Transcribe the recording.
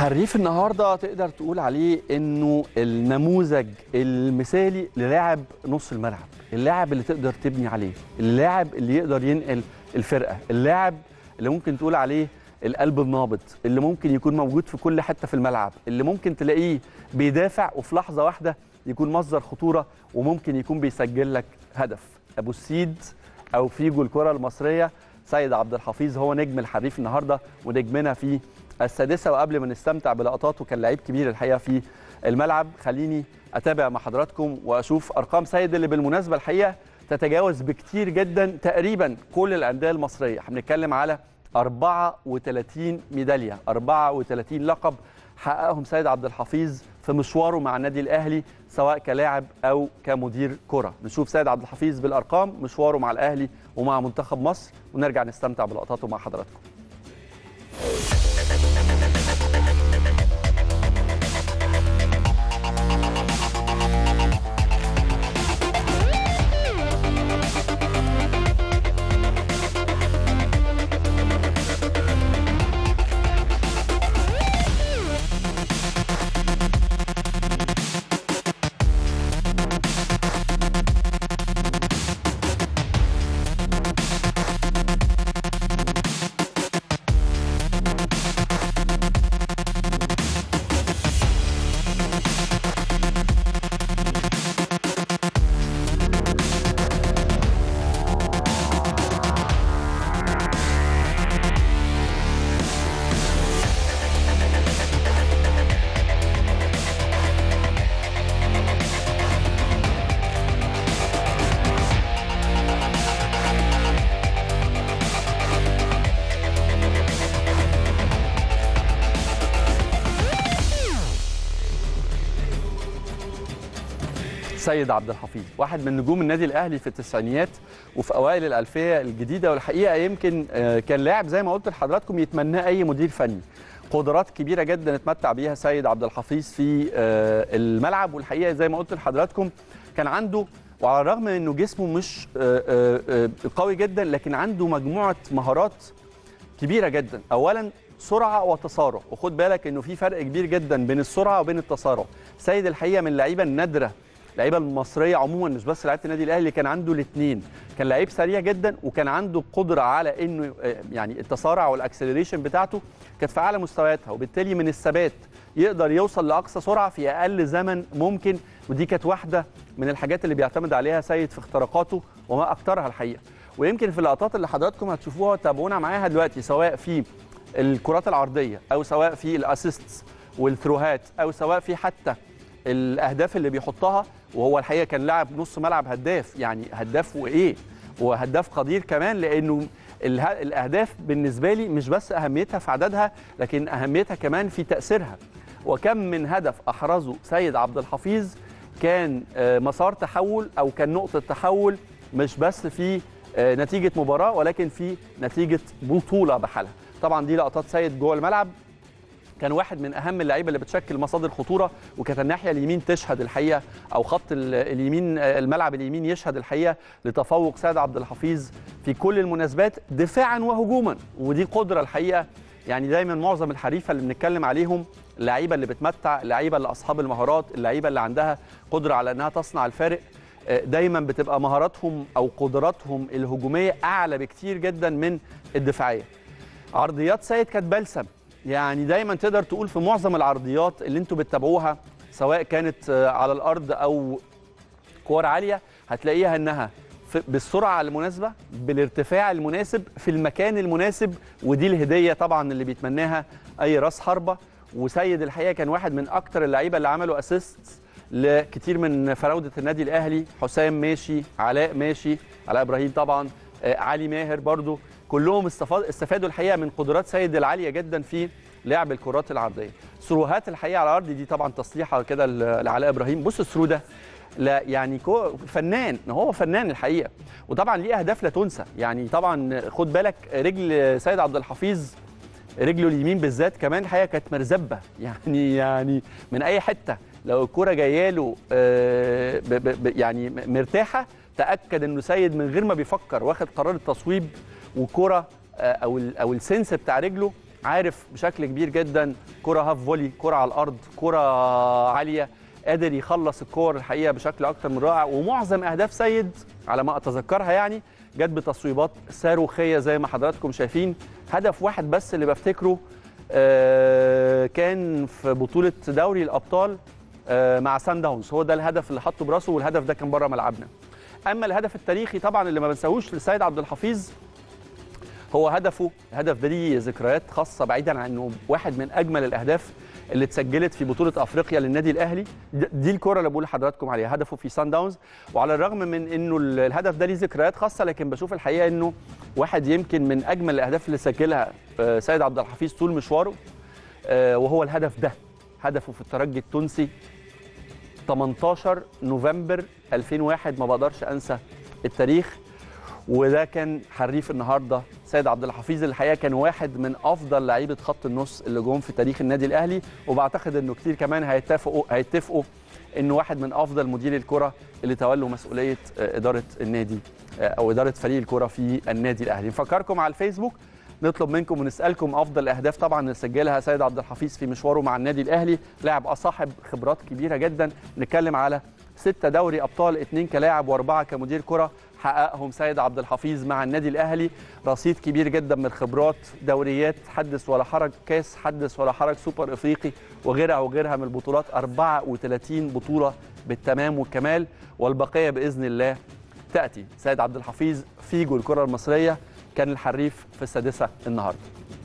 حريف النهارده تقدر تقول عليه انه النموذج المثالي للاعب نص الملعب اللاعب اللي تقدر تبني عليه اللاعب اللي يقدر ينقل الفرقه اللاعب اللي ممكن تقول عليه القلب النابض اللي ممكن يكون موجود في كل حته في الملعب اللي ممكن تلاقيه بيدافع وفي لحظه واحده يكون مصدر خطوره وممكن يكون بيسجل لك هدف ابو السيد او فيجو الكره المصريه سيد عبد الحفيظ هو نجم الحريف النهارده ونجمنا في السادسه وقبل ما نستمتع بلقطاته كان لعيب كبير الحقيقه في الملعب خليني اتابع مع حضراتكم واشوف ارقام سيد اللي بالمناسبه الحقيقه تتجاوز بكتير جدا تقريبا كل الانديه المصريه احنا بنتكلم على 34 ميداليه 34 لقب حققهم سيد عبد الحفيظ في مشواره مع النادي الاهلي سواء كلاعب او كمدير كره نشوف سيد عبد الحفيظ بالارقام مشواره مع الاهلي ومع منتخب مصر ونرجع نستمتع بلقطاته مع حضراتكم سيد عبد الحفيظ واحد من نجوم النادي الاهلي في التسعينيات وفي اوائل الالفيه الجديده والحقيقه يمكن آه، كان لاعب زي ما قلت لحضراتكم يتمناه اي مدير فني قدرات كبيره جدا اتمتع بيها سيد عبد الحفيظ في آه، الملعب والحقيقه زي ما قلت لحضراتكم كان عنده وعلى الرغم من انه جسمه مش آه، آه، آه، قوي جدا لكن عنده مجموعه مهارات كبيره جدا اولا سرعه وتسارع وخد بالك انه في فرق كبير جدا بين السرعه وبين التسارع سيد الحقيقه من اللعيبه النادره اللعيبه المصريه عموما مش بس لعيبه النادي الاهلي كان عنده الاثنين كان لعيب سريع جدا وكان عنده قدره على انه آه، يعني التسارع والاكسلريشن بتاعته كانت في اعلى مستوياتها وبالتالي من الثبات يقدر يوصل لاقصى سرعه في اقل زمن ممكن ودي كانت واحده من الحاجات اللي بيعتمد عليها سيد في اختراقاته وما اكثرها الحقيقه ويمكن في اللقطات اللي حضراتكم هتشوفوها وتابعونا معاها دلوقتي سواء في الكرات العرضيه او سواء في الاسيستس والثروهات او سواء في حتى الاهداف اللي بيحطها وهو الحقيقه كان لاعب نص ملعب هداف يعني هداف وايه وهداف قدير كمان لانه اله- الاهداف بالنسبه لي مش بس اهميتها في عددها لكن اهميتها كمان في تاثيرها وكم من هدف احرزه سيد عبد الحفيظ كان آه، مسار تحول او كان نقطه تحول مش بس في آه، نتيجه مباراه ولكن في نتيجه بطوله بحالها طبعا دي لقطات سيد جوه الملعب كان واحد من اهم اللعيبه اللي بتشكل مصادر خطوره وكانت الناحيه اليمين تشهد الحقيقه او خط ال- اليمين الملعب اليمين يشهد الحقيقه لتفوق سيد عبد الحفيظ في كل المناسبات دفاعا وهجوما ودي قدره الحقيقه يعني دايما معظم الحريفه اللي بنتكلم عليهم اللعيبه اللي بتمتع اللعيبه اللي اصحاب المهارات اللعيبه اللي عندها قدره على انها تصنع الفارق آه، دايما بتبقى مهاراتهم او قدراتهم الهجوميه اعلى بكتير جدا من الدفاعيه عرضيات سيد كانت بلسم يعني دايما تقدر تقول في معظم العرضيات اللي انتوا بتتابعوها سواء كانت آه، على الارض او كور عاليه هتلاقيها انها في- بالسرعه المناسبه بالارتفاع المناسب في المكان المناسب ودي الهديه طبعا اللي بيتمناها اي راس حربه وسيد الحقيقه كان واحد من اكتر اللعيبه اللي عملوا اسيست لكتير من فراوده النادي الاهلي حسام ماشي علاء ماشي علاء ابراهيم طبعا آه، علي ماهر برضو كلهم استفاد استفادوا الحقيقه من قدرات سيد العاليه جدا في لعب الكرات العرضيه سروهات الحقيقه على الارض دي طبعا تصليحه كده ل- لعلاء ابراهيم بص الثرو ده لا يعني كو فنان هو فنان الحقيقه وطبعا ليه اهداف لا تنسى يعني طبعا خد بالك رجل سيد عبد الحفيظ رجله اليمين بالذات كمان الحقيقه كانت مرزبه يعني يعني من اي حته لو الكره جايه له آه، ب- ب- ب- يعني م- مرتاحه تاكد انه سيد من غير ما بيفكر واخد قرار التصويب وكره آه، او ال- او السنس بتاع رجله عارف بشكل كبير جدا كره هاف فولي كره على الارض كره عاليه قادر يخلص الكور الحقيقه بشكل اكتر من رائع ومعظم اهداف سيد على ما اتذكرها يعني جت بتصويبات صاروخيه زي ما حضراتكم شايفين هدف واحد بس اللي بفتكره آه، كان في بطوله دوري الابطال آه، مع سان داونز هو ده الهدف اللي حطه براسه والهدف ده كان بره ملعبنا اما الهدف التاريخي طبعا اللي ما بنساهوش لسيد عبد الحفيظ هو هدفه الهدف ده ليه ذكريات خاصه بعيدا عن انه واحد من اجمل الاهداف اللي اتسجلت في بطوله افريقيا للنادي الاهلي د- دي الكره اللي بقول لحضراتكم عليها هدفه في سان داونز وعلى الرغم من انه ال- الهدف ده ليه ذكريات خاصه لكن بشوف الحقيقه انه واحد يمكن من اجمل الاهداف اللي سجلها آه، سيد عبد الحفيظ طول مشواره آه، وهو الهدف ده هدفه في الترجي التونسي 18 نوفمبر 2001 ما بقدرش انسى التاريخ وده كان حريف النهارده سيد عبد الحفيظ الحقيقه كان واحد من افضل لعيبه خط النص اللي جم في تاريخ النادي الاهلي وبعتقد انه كتير كمان هيتفقوا هيتفقوا انه واحد من افضل مديري الكره اللي تولوا مسؤوليه آه، اداره النادي آه، او اداره فريق الكره في النادي الاهلي نفكركم على الفيسبوك نطلب منكم ونسالكم افضل الاهداف طبعا اللي سجلها سيد عبد الحفيظ في مشواره مع النادي الاهلي لاعب صاحب خبرات كبيره جدا نتكلم على ستة دوري ابطال اثنين كلاعب واربعه كمدير كره حققهم سيد عبد الحفيظ مع النادي الاهلي رصيد كبير جدا من الخبرات دوريات حدث ولا حرج كاس حدث ولا حرج سوبر افريقي وغيرها وغيرها من البطولات 34 بطوله بالتمام والكمال والبقيه باذن الله تاتي سيد عبد الحفيظ فيجو الكره المصريه كان الحريف في السادسه النهارده